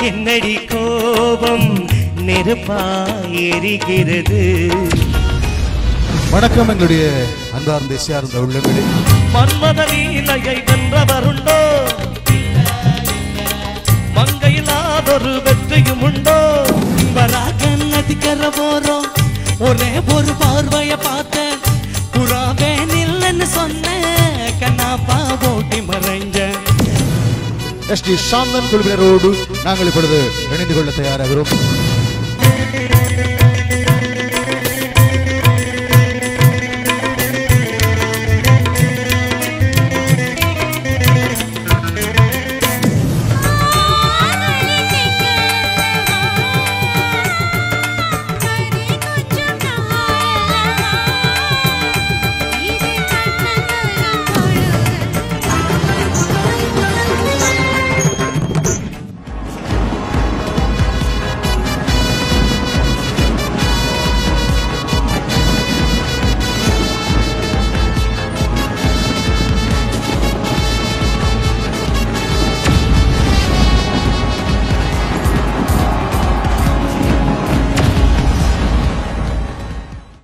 என்னடி கோபம் நெருப்பாய் எரிகிறது வணக்கம் எங்களுடைய அன்பார்ந்த இசையார்ந்த உள்ளங்களே மன்மத லீலையை வென்றவருண்டோ மங்கையில்லாதொரு வெற்றியும் உண்டோ வராக நதிக்கர போறோம் ஒரே ஒரு பார்வைய பார்த்தேன் புறாவே நில்லுன்னு சொன்ன கண்ணாப்பா ஓட்டி மறைஞ்சேன் எஸ் டி சாந்தன் குழுவினரோடு நாங்கள் இப்பொழுது இணைந்து கொள்ள தயாராகிறோம்